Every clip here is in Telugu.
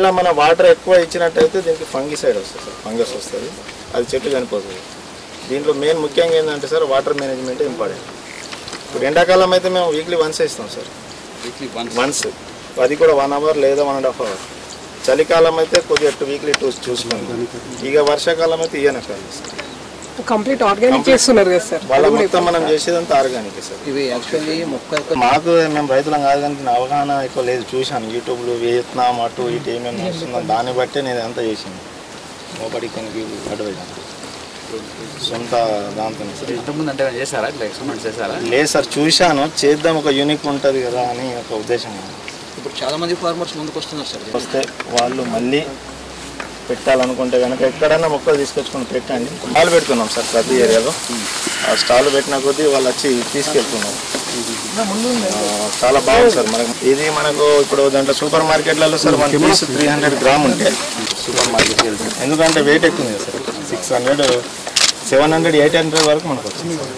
ఒకవేళ మన వాటర్ ఎక్కువ ఇచ్చినట్టయితే దీనికి ఫంగిసైడ్ వస్తుంది సార్ ఫంగస్ వస్తుంది అది చెట్టు చనిపోతుంది దీంట్లో మెయిన్ ముఖ్యంగా ఏంటంటే సార్ వాటర్ మేనేజ్మెంట్ ఇంపార్టెంట్ ఇప్పుడు ఎండాకాలం అయితే మేము వీక్లీ వన్స్ ఇస్తాం సార్ వీక్లీ వన్స్ వన్స్ అది కూడా వన్ అవర్ లేదా వన్ అండ్ హాఫ్ అవర్ చలికాలం అయితే కొద్దిగా టూ వీక్లీ టూ చూసుకోండి ఇక వర్షాకాలం అయితే ఇయ్యనక్కర్లేదు సార్ కంప్లీట్ ఆర్గానిక్ చేస్తున్నారు కదా సార్ వాళ్ళ మొత్తం మనం చేసేదంతా ఆర్గానిక్ సార్ ఇవి యాక్చువల్లీ మొక్క మాకు మేము రైతులం కాదు కానీ నా అవగాహన ఎక్కువ లేదు చూశాను యూట్యూబ్లో వియత్నాం అటు ఇటు ఏమేమి వస్తుందో దాన్ని బట్టే నేను అంతా చేసాను నోబడి కనుక అడ్వైజ్ సొంత దాంతో సార్ ఇంతకుముందు అంటే ఏమైనా చేశారా ఇట్లా ఎక్స్పెరిమెంట్ చేశారా లేదు సార్ చూశాను చేద్దాం ఒక యూనిక్ ఉంటుంది కదా అని ఒక ఉద్దేశం ఇప్పుడు చాలా మంది ఫార్మర్స్ ముందుకు వస్తున్నారు సార్ వస్తే వాళ్ళు మళ్ళీ పెట్టాలనుకుంటే కనుక ఎక్కడైనా మొక్కలు తీసుకొచ్చుకొని పెట్టండి స్టాల్ పెడుతున్నాం సార్ ప్రతి ఏరియాలో ఆ స్టాల్ పెట్టిన కొద్దీ వాళ్ళు వచ్చి తీసుకెళ్తున్నారు ఆ, చాలా బాగుంది సార్ మనకు ఇది మనకు ఇప్పుడు దాంట్లో సూపర్ మార్కెట్లలో sir one piece three hundred gram ఉంటాయి సూపర్ మార్కెట్కి వెళ్తే ఎందుకంటే వెయిట్ ఎక్కువ ఉంది sir six hundred seven hundred eight hundred వరకు మనకు వచ్చింది సార్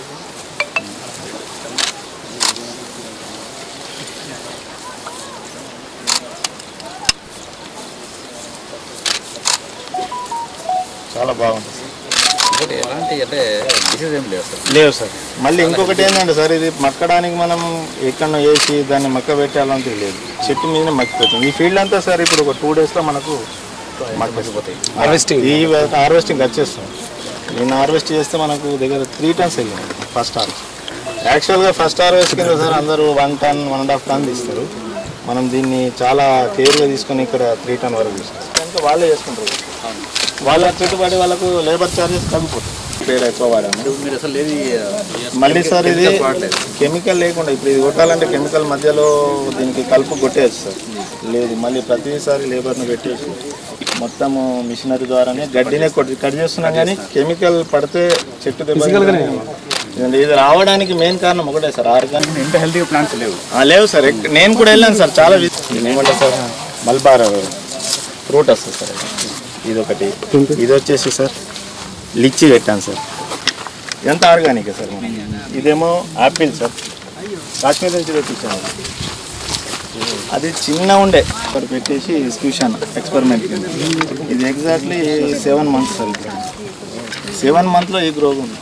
చాలా బాగుంది సార్ ఇంకోటి ఎలాంటి అంటే డిసీజ్ ఏం లేదు సార్ లేవు సార్ మళ్ళీ ఇంకొకటి ఏంటంటే సార్ ఇది మక్కడానికి మనం ఎక్కడో వేసి దాన్ని మక్క పెట్టాలంటే లేదు చెట్టు మీదనే మక్కిపోతుంది ఈ ఫీల్డ్ అంతా సార్ ఇప్పుడు ఒక టూ డేస్లో మనకు మక్కిపోతాయి హార్వెస్టింగ్ ఈ హార్వెస్టింగ్ వచ్చేస్తాం నిన్న హార్వెస్ట్ చేస్తే మనకు దగ్గర త్రీ టన్స్ వెళ్ళింది ఫస్ట్ హార్వెస్ట్ యాక్చువల్గా ఫస్ట్ హార్వెస్ట్ కింద సార్ అందరూ one ton one and half ton తీస్తారు మనం దీన్ని చాలా కేర్గా తీసుకొని ఇక్కడ త్రీ టన్ వరకు తీస్తాం కనుక వాళ్ళే చేసుకుంటారు వాళ్ళ పెట్టుబడి వాళ్ళకు లేబర్ ఛార్జెస్ తగ్గిపోతుంది పేడ ఎక్కువ వాడాము ఇప్పుడు మీరు అసలు ఏది మళ్ళీ సార్ ఇది chemical వాడలేదు. కెమికల్ లేకుండా ఇప్పుడు ఇది కొట్టాలంటే కెమికల్ మధ్యలో దీనికి కలుపు కొట్టేయచ్చు సార్ లేదు మళ్ళీ ప్రతిసారి లేబర్ని పెట్టేసి మొత్తము మిషనరీ ద్వారానే గడ్డినే కొట్టి కట్ చేస్తున్నాం కానీ కెమికల్ పడితే చెట్టు దెబ్బ ఇది- ఇది రావడానికి మెయిన్ కారణం ఒకటే సార్ ఆర్గానిక్ ఇంత హెల్తీగా ప్లాంట్స్ లేవు లేవు సార్ ఎక్- నేను కూడా వెళ్ళాను సార్ చాలా వి- ఇది ఏమంటారు సార్ మల్బార్ ఫ్రూట్ వస్తుంది సార్ ఇది. ఇది ఒకటి ఇది వచ్చేసి సార్ లిచ్చి పెట్టాను సార్ ఎంత ఆర్గానిక్ సార్ మనం. ఇదేమో యాపిల్ సార్ కాశ్మీర్ నుంచి తెప్పించాను అది చిన్న ఉండే ఇక్కడ పెట్టేసి చూశాను ఎక్స్పెరిమెంట్ కింద ఇది ఎగ్జాక్ట్లీ సెవెన్ మంత్స్ సార్ ఇప్పుడు సెవెన్ మంత్లో ఈ గ్రోగ్ ఉంది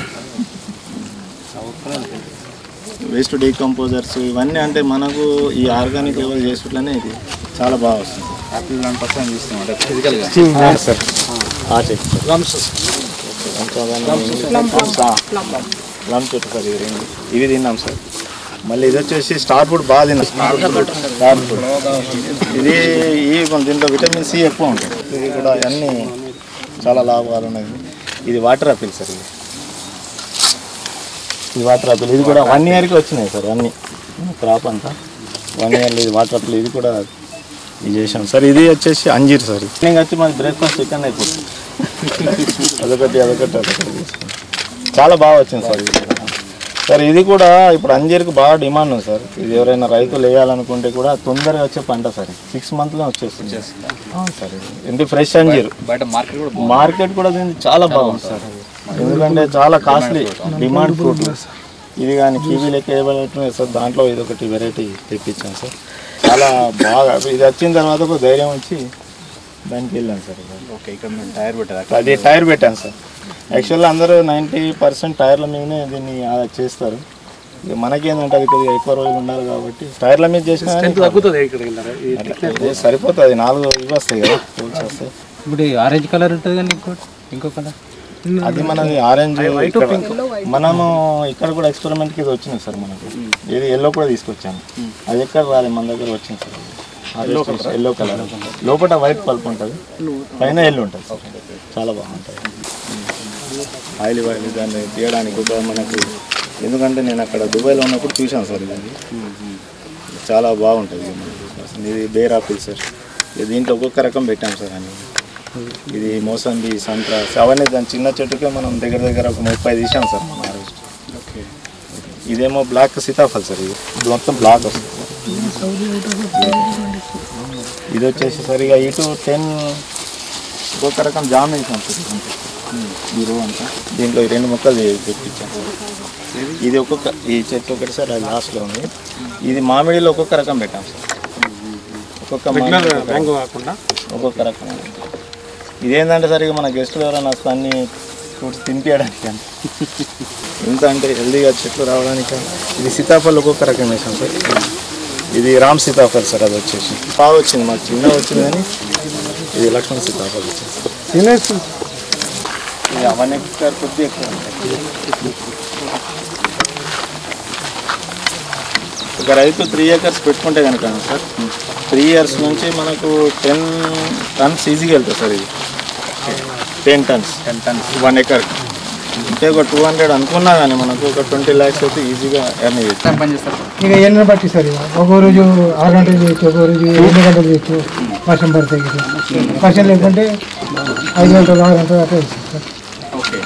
వేస్ట్ డీకంపోజర్స్ ఇవన్నీ అంటే మనకు ఈ ఆర్గానిక్ లెవెల్ చేసుకుంటేనే ఇది చాలా బాగా వస్తుంది యాపిల్ వన్ పర్సెంట్ తీస్తాం అంటే ఫిజికల్గా సార్ ఆ చెట్టు ప్లమ్ చెట్టు సార్ ఇది రెండు ఇవి తిన్నాం సార్ మళ్ళీ ఇది వచ్చేసి స్టార్ ఫుడ్ బాగా తిన్నాం స్టార్ ఫుడ్ ఇది ఈ దీంట్లో విటమిన్ సి ఎక్కువ ఉంటుంది ఇది కూడా అన్నీ చాలా లాభాలు ఉన్నాయి ఇది వాటర్ ఆపిల్ సార్ ఇది ఇది వాటర్ ఆపిల్ ఇది కూడా వన్ ఇయర్కి వచ్చినాయి సార్ అన్నీ క్రాప్ అంతా వన్ ఇయర్లో ఇది వాటర్ ఆపిల్ ఇది కూడా ఇది చేసాం సార్ ఇది వచ్చేసి అంజీర్ సార్ నేను వచ్చి మాది బ్రేక్ఫాస్ట్ చికెన్ అయిపోతుంది అదొకటి అదొకటి అదొకటి తీసుకున్నాం. చాలా బాగా వచ్చింది సార్ ఇది కూడా. సార్ ఇది కూడా ఇప్పుడు అంజీర్కి బాగా డిమాండ్ ఉంది సార్ ఇది ఎవరైనా రైతులు వేయాలనుకుంటే కూడా తొందరగా వచ్చే పంట సార్ సిక్స్ మంత్లో వచ్చేస్తుంది అవును సార్ ఇది. ఇది ఫ్రెష్ అంజీర్ బయట మార్కెట్ కూడా బాగుంది. మార్కెట్ కూడా దీనికి చాలా బాగుంది సార్ ఎందుకంటే చాలా కాస్ట్లీ డిమాండ్ ఫ్రూట్ ఇది కానీ కివీ లెక్క వేయబడుతుంది సార్ దాంట్లో ఇది ఒకటి వెరైటీ తెప్పించాను సార్ చాలా బాగా ఇది వచ్చిన తర్వాత ఒక ధైర్యం వచ్చి దానికి వెళ్ళాను సార్ ఓకే ఇక్కడ మేము టైర్ పెట్టారు అది టైర్ పెట్టాను సార్ యాక్చువల్గా అందరూ నైంటీ పర్సెంట్ టైర్ల మీదనే దీన్ని ఆ చేస్తారు ఇక మనకేంటంటే అది కొద్దిగా ఎక్కువ రోజులు ఉండాలి కాబట్టి టైర్ల మీద చేసిన తగ్గుతుంది ఇక్కడ అట్లా ఇది సరిపోతుంది నాలుగు ఇవి వస్తాయి కదా టూల్స్ వస్తాయి ఇప్పుడు ఆరెంజ్ కలర్ ఉంటుంది కానీ ఇంకోటి ఇంకో కలర్ అది మనది ఆరెంజ్ ఇక్కడ మనము ఇక్కడ కూడా ఎక్స్పెరిమెంట్ కి ఇది వచ్చింది సార్ మనకు ఇది ఎల్లో కూడా తీసుకొచ్చాము అది ఎక్కడ రాలేదు మన దగ్గర వచ్చింది sir yellow colour yellow colour లోపల వైట్ పల్ప్ ఉంటుంది పైన ఎల్లో ఉంటుంది చాలా బాగుంటుంది ఆయిల్ ఆయిల్ దాన్ని తీయడానికి ఒక మనకు ఎందుకంటే నేను అక్కడ దుబాయ్లో ఉన్నప్పుడు చూశాను సార్ ఇది చాలా బాగుంటుంది ఇది మనకు. అసలు ఇది బేర్ ఆపిల్ సార్ ఇది దీంట్లో ఒక్కొక్క రకం పెట్టాం సార్ అని ఇది మోసంబి సంత్రా అవన్నీ దాని చిన్న చెట్టుకే మనం దగ్గర దగ్గర ఒక ముప్పై తీసాం సార్ మన హార్వెస్ట్ ఇదేమో బ్లాక్ సీతాఫల్ సార్ ఇది ఇది మొత్తం బ్లాక్ వస్తుంది ఇది వచ్చేసి సార్ ఇక ఇటు టెన్ ఒక్కొక్క రకం జామ్ వేసాం సార్ ఇది. ఈ రో అంతా దీంట్లో ఈ రెండు మొక్కలు తెప్పించాం ఇది ఒక్కొక్క ఈ చెట్టు ఒకటి సార్ అది లాస్ట్లో ఉంది ఇది మామిడిలో ఒక్కొక్క రకం పెట్టాం సార్ ఒక్కొక్క మ్యాంగో కాకుండా ఒక్కొక్క రకం ఇదేంటంటే సరిగా మన గెస్టులు ఎవరైనా వస్తే అన్ని ఫ్రూట్స్ తినిపించడానికి అని ఎంత అంటే హెల్దీగా చెట్లు రావడానికి ఇది సీతాఫలం ఒక్కొక్క రకం వేసాం సార్ ఇది రామ్ సీతాఫల్ సార్ అది వచ్చేసి బాగా వచ్చింది మాకు చిన్న వచ్చింది కానీ ఇది లక్ష్మణ్ సీతాఫల్ వచ్చింది ఇది అవన్నీ కొద్దిగా ఎక్కువ ఉంటాయి. ఒక రైతు త్రీ ఏకర్స్ పెట్టుకుంటే కనుక సార్ త్రీ ఇయర్స్ నుంచి మనకు టెన్ టన్స్ ఈజీగా వెళ్తుంది సార్ ఇది ten tons ten tons one acre అంటే ఒక టూ హండ్రెడ్ అనుకున్నా కానీ మనకు ఒక ట్వంటీ ల్యాక్స్ అయితే ఈజీగా ఎర్న్ చేయొచ్చు పని చేస్తారు ఇక ఎన్ని బట్టి సార్ ఇక ఒక్కో రోజు ఆరు గంటలు చేయొచ్చు ఒక్కో రోజు ఎనిమిది గంటలు చేయొచ్చు వర్షం పడితే ఇక వర్షం లేకుంటే ఐదు గంటలు ఆరు గంటలు అట్లా చేస్తాం సార్ ఓకే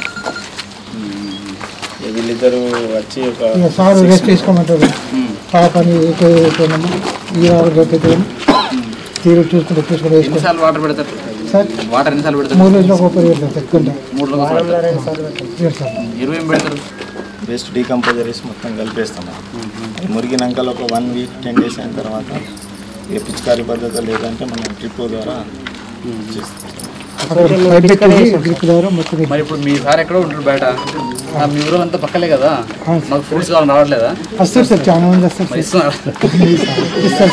వీళ్ళిద్దరు వచ్చి ఒక ఇక సార్ రెస్ట్ తీసుకోమంటారు పాపని ఎక్కువ అయిపోయినాము ఈ వారు దొరికితే తీరు చూసుకుంటూ చూసుకుంటూ వేసుకోండి ఎన్నిసార్లు వాటర్ పెడతారు సార్ వాటర్ ఎన్నిసార్లు పెడతారు మూడు రోజులు ఒక్కొక్కరు పెడతాం సార్ కొంత మూడు రోజులు పెడతారు ఇవ్వండి సార్ ఎరువు ఏం పెడతారు వేస్ట్ డీకంపోజర్ వేసి మొత్తం కలిపేస్తాం అది మురిగినాక ఒక వన్ వీక్ టెన్ డేస్ అయిన తర్వాత ఇక పిచికారీ పద్ధతి లేదంటే మనం ట్రిప్ ద్వారా చేస్తాం పైప్ పెట్టి డ్రిప్ ద్వారా మొత్తం మరి ఇప్పుడు మీ సార్ ఎక్కడో ఉంటారు బయట ఆ, మీ ఊరు అంతా పక్కలే కదా మాకు ఫ్రూట్స్ కావాలని రావట్లేదా వస్తారు సార్ చాలా మంది వస్తారు మరి సార్ ఇస్తున్నారు ఇస్తారు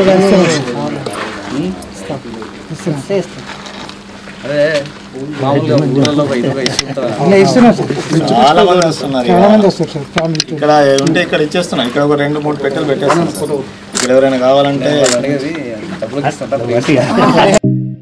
సార్ ఇస్తారు ఇస్తారు అదే మామూలుగా ఊళ్ళలో ఇదిగా ఇస్తుంటారు అలా ఇస్తున్నారు సార్ చాలా మంది వస్తున్నారు చాలా ఇక. మంది వస్తారు సార్ ఫ్యామిలీ ఇక్కడ ఉంటే ఇక్కడ ఇచ్చేస్తున్నాం ఇక్కడ ఒక రెండు మూడు పెట్టెలు పెట్టేస్తున్నాం ఇక్కడ ఎవరైనా కావాలంటే అడిగేది డబ్బులకి ఇస్తుంటారు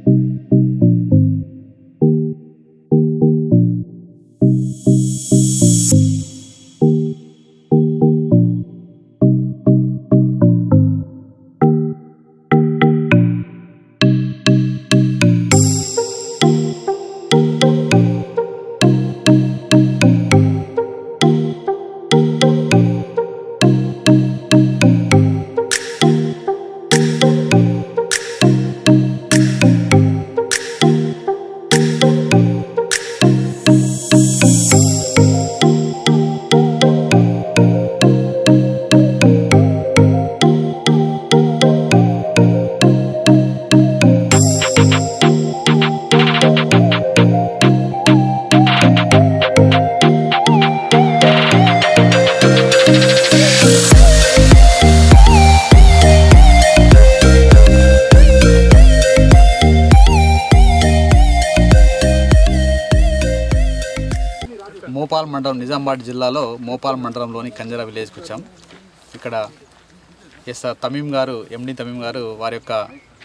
మోపాల్ మండలం నిజామాబాద్ జిల్లాలో మోపాల్ మండలంలోని కంజరా విలేజ్కి వచ్చాం ఇక్కడ ఎస్ తమీం గారు ఎండి తమీం గారు వారి యొక్క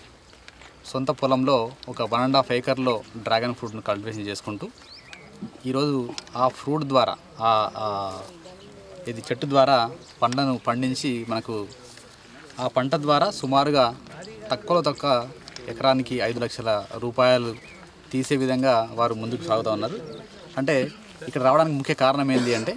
సొంత పొలంలో ఒక వన్ అండ్ హాఫ్ ఏకర్లో డ్రాగన్ ఫ్రూట్ను కల్టివేషన్ చేసుకుంటూ ఈరోజు ఆ ఫ్రూట్ ద్వారా ఆ ఆ ఇది చెట్టు ద్వారా పంటను పండించి మనకు ఆ పంట ద్వారా సుమారుగా తక్కువలో తక్కువ ఎకరానికి ఐదు లక్షల రూపాయలు తీసే విధంగా వారు ముందుకు సాగుతూ ఉన్నారు అంటే ఇక్కడ రావడానికి ముఖ్య కారణం ఏంటి అంటే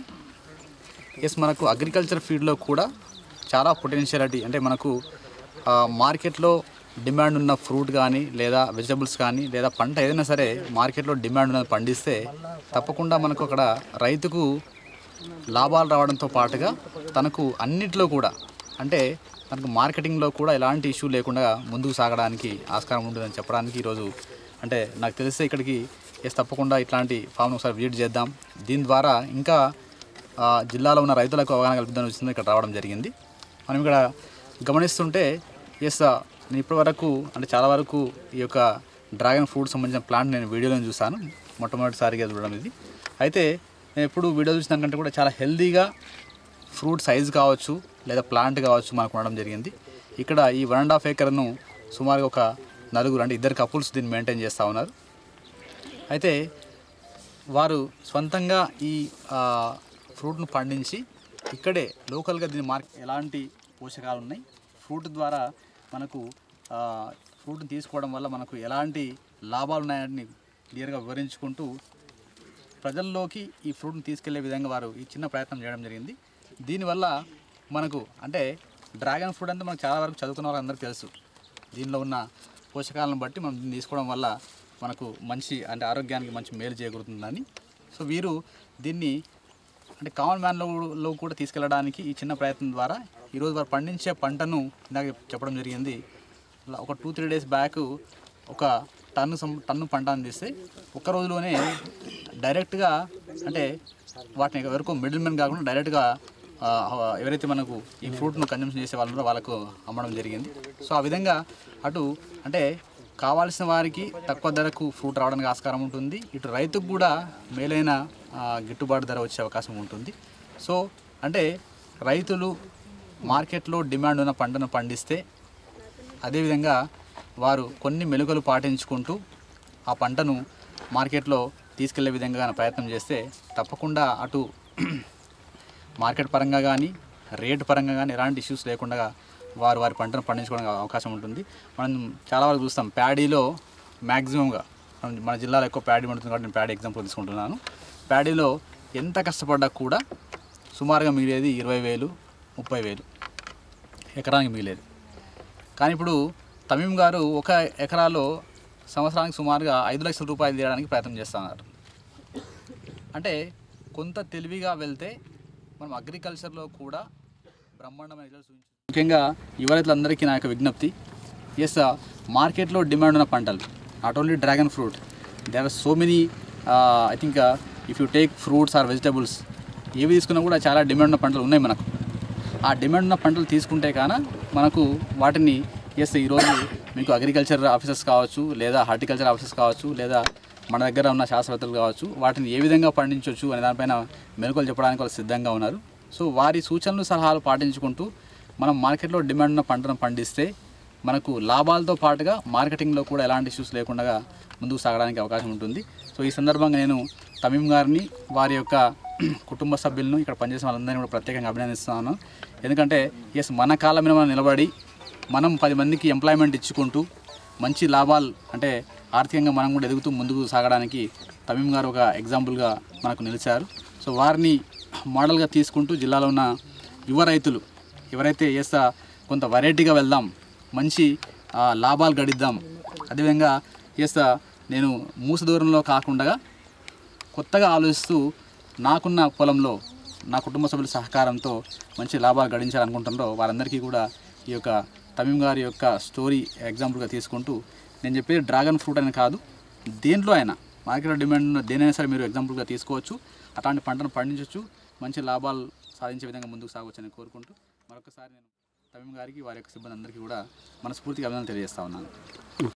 ఎస్ మనకు అగ్రికల్చర్ ఫీల్డ్లో కూడా చాలా పొటెన్షియాలిటీ అంటే మనకు ఆ, మార్కెట్లో డిమాండ్ ఉన్న ఫ్రూట్ కానీ లేదా వెజిటబుల్స్ కానీ లేదా పంట ఏదైనా సరే మార్కెట్లో డిమాండ్ ఉన్నది పండిస్తే తప్పకుండా మనకు అక్కడ రైతుకు లాభాలు రావడంతో పాటుగా తనకు అన్నిట్లో కూడా అంటే తనకు మార్కెటింగ్లో కూడా ఎలాంటి ఇష్యూ లేకుండా ముందుకు సాగడానికి ఆస్కారం ఉంటుందని చెప్పడానికి ఈరోజు అంటే నాకు తెలిస్తే ఇక్కడికి ఎస్ తప్పకుండా ఇట్లాంటి ఫామ్ను ఒకసారి విజిట్ చేద్దాం దీని ద్వారా ఇంకా ఆ, జిల్లాలో ఉన్న రైతులకు అవగాహన కల్పిద్దాం వచ్చింది ఇక్కడ రావడం జరిగింది మనం ఇక్కడ గమనిస్తుంటే ఎస్ నేను ఇప్పటి వరకు అంటే చాలా వరకు ఈ యొక్క డ్రాగన్ ఫ్రూట్ సంబంధించిన ప్లాంట్ నేను వీడియోలో చూశాను మొట్టమొదటిసారిగా చూడడం ఇది అయితే నేను ఎప్పుడు వీడియో చూసిన దానికంటే కూడా చాలా హెల్దీగా ఫ్రూట్ సైజ్ కావచ్చు లేదా ప్లాంట్ కావచ్చు మనకు ఉండడం జరిగింది ఇక్కడ ఈ వన్ అండ్ హాఫ్ ఏకర్ను సుమారుగా ఒక నలుగురు అంటే ఇద్దరు కపుల్స్ దీన్ని మెయింటైన్ చేస్తూ ఉన్నారు అయితే వారు స్వంతంగా ఈ ఆ, ఫ్రూట్ను పండించి ఇక్కడే లోకల్గా దీని మార్కెట్ ఎలాంటి పోషకాలు ఉన్నాయి ఫ్రూట్ ద్వారా మనకు ఆ, ఫ్రూట్ని తీసుకోవడం వల్ల మనకు ఎలాంటి లాభాలు ఉన్నాయని క్లియర్గా వివరించుకుంటూ ప్రజల్లోకి ఈ ఫ్రూట్ని తీసుకెళ్లే విధంగా వారు ఈ చిన్న ప్రయత్నం చేయడం జరిగింది దీనివల్ల మనకు అంటే డ్రాగన్ ఫ్రూట్ అంటే మనకు చాలా వరకు చదువుకున్న వాళ్ళకి అందరికీ తెలుసు దీనిలో ఉన్న పోషకాలను బట్టి మనం దీన్ని తీసుకోవడం వల్ల మనకు మంచి అంటే ఆరోగ్యానికి మంచి మేలు చేకూరుతుందని సో వీరు దీన్ని అంటే కామన్ మ్యాన్లో లో కూడా తీసుకెళ్ళడానికి ఈ చిన్న ప్రయత్నం ద్వారా ఈరోజు వారు పండించే పంటను ఇందాక చెప్పడం జరిగింది ఒక టూ త్రీ డేస్ బ్యాక్ ఒక టన్ను సం టన్ను పంట అందిస్తే ఒక్క రోజులోనే డైరెక్ట్గా అంటే వాటిని ఎవరికో మిడిల్ మెన్ కాకుండా డైరెక్ట్గా ఆ, ఎవరైతే మనకు ఈ ఫ్రూట్ను కన్జంప్షన్ చేసే వాళ్ళు ఉన్నారో వాళ్ళకు అమ్మడం జరిగింది సో ఆ విధంగా అటు అంటే కావాల్సిన వారికి తక్కువ ధరకు ఫ్రూట్ రావడానికి ఆస్కారం ఉంటుంది ఇటు రైతుకు కూడా మేలైన ఆ, గిట్టుబాటు ధర వచ్చే అవకాశం ఉంటుంది సో అంటే రైతులు మార్కెట్లో డిమాండ్ ఉన్న పంటను పండిస్తే అదేవిధంగా వారు కొన్ని మెలుకలు పాటించుకుంటూ ఆ పంటను మార్కెట్లో తీసుకెళ్లే విధంగా ప్రయత్నం చేస్తే తప్పకుండా అటు మార్కెట్ పరంగా కానీ రేటు పరంగా కానీ ఎలాంటి ఇష్యూస్ లేకుండా వారు వారి పంటను పండించుకోవడానికి అవకాశం ఉంటుంది మనం చాలా వరకు చూస్తాం ప్యాడీలో మ్యాక్సిమంగా మనం మన జిల్లాలో ఎక్కువ ప్యాడీ పండుతుంది కాబట్టి నేను ప్యాడీ ఎగ్జాంపుల్ తీసుకుంటున్నాను ప్యాడీలో ఎంత కష్టపడ్డా కూడా సుమారుగా మిగిలేది ఇరవై వేలు ముప్పై వేలు ఎకరానికి మిగిలేది కానీ ఇప్పుడు తమీం గారు ఒక ఎకరాలో సంవత్సరానికి సుమారుగా ఐదు లక్షల రూపాయలు తీయడానికి ప్రయత్నం చేస్తున్నారు అంటే కొంత తెలివిగా వెళ్తే మనం అగ్రికల్చర్లో కూడా బ్రహ్మాండమైన రిజల్ట్స్ చూపించు ముఖ్యంగా యువ రైతులందరికీ నా యొక్క విజ్ఞప్తి ఎస్ మార్కెట్లో డిమాండ్ ఉన్న పంటలు not only dragon fruit there are so many I think if you take fruits or vegetables ఏవి తీసుకున్నా కూడా చాలా డిమాండ్ ఉన్న పంటలు ఉన్నాయి మనకు ఆ డిమాండ్ ఉన్న పంటలు తీసుకుంటే కాన మనకు వాటిని ఎస్ ఈరోజు మీకు అగ్రికల్చర్ ఆఫీసర్స్ కావచ్చు లేదా హార్టికల్చర్ ఆఫీసర్స్ కావచ్చు లేదా మన దగ్గర ఉన్న శాస్త్రవేత్తలు కావచ్చు వాటిని ఏ విధంగా పండించవచ్చు అనే దానిపైన మెలకువలు చెప్పడానికి వాళ్ళు సిద్ధంగా ఉన్నారు సో వారి సూచనలు సలహాలు పాటించుకుంటూ మనం మార్కెట్లో డిమాండ్ ఉన్న పంటను పండిస్తే మనకు లాభాలతో పాటుగా మార్కెటింగ్లో కూడా ఎలాంటి ఇష్యూస్ లేకుండా ముందుకు సాగడానికి అవకాశం ఉంటుంది సో ఈ సందర్భంగా నేను తమీం గారిని వారి యొక్క కుటుంబ సభ్యులను ఇక్కడ పనిచేసిన వాళ్ళందరినీ కూడా ప్రత్యేకంగా అభినందిస్తున్నాను ఎందుకంటే ఎస్ మన కాళ్ళ మీద మనం నిలబడి మనం పది మందికి ఎంప్లాయ్మెంట్ ఇచ్చుకుంటూ మంచి లాభాలు అంటే ఆర్థికంగా మనం కూడా ఎదుగుతూ ముందుకు సాగడానికి తమీం గారు ఒక ఎగ్జాంపుల్గా మనకు నిలిచారు సో వారిని మోడల్గా తీసుకుంటూ జిల్లాలో ఉన్న యువ రైతులు ఎవరైతే ఎస్ కొంత వెరైటీగా వెళ్దాం మంచి ఆ, లాభాలు గడిద్దాం అదేవిధంగా ఎస్ నేను మూస దూరంలో కాకుండా కొత్తగా ఆలోచిస్తూ నాకున్న పొలంలో నా కుటుంబ సభ్యుల సహకారంతో మంచి లాభాలు గడించాలనుకుంటున్నారో వారందరికీ కూడా ఈ యొక్క తమీం గారి యొక్క స్టోరీ ఎగ్జాంపుల్గా తీసుకుంటూ నేను చెప్పేది డ్రాగన్ ఫ్రూట్ అని కాదు దేంట్లో అయినా మార్కెట్లో డిమాండ్ ఉన్న దేనైనా సరే మీరు ఎగ్జాంపుల్గా తీసుకోవచ్చు అట్లాంటి పంటను పండించవచ్చు మంచి లాభాలు సాధించే విధంగా ముందుకు సాగవచ్చని కోరుకుంటూ మరొకసారి నేను తమీం గారికి వారి యొక్క సిబ్బంది అందరికీ కూడా మనస్ఫూర్తిగా అభినందనలు తెలియజేస్తా ఉన్నాను